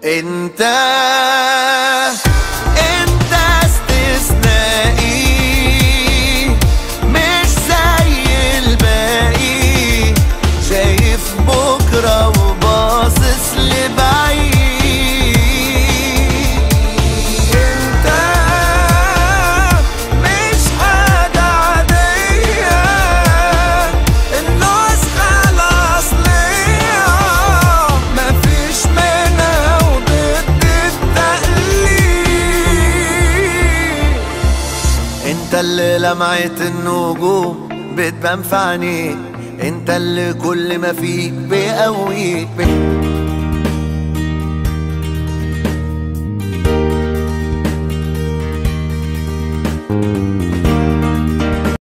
انت انت استثنائي مش زي الباقي شايف بكرة وباصص لبعيد انت مش حاجة عادية النسخة الأصلية مفيش منها وضد التقليد انت اللي لمعت النجوم بتبان في عينيك انت اللي كل ما فيك بيقويك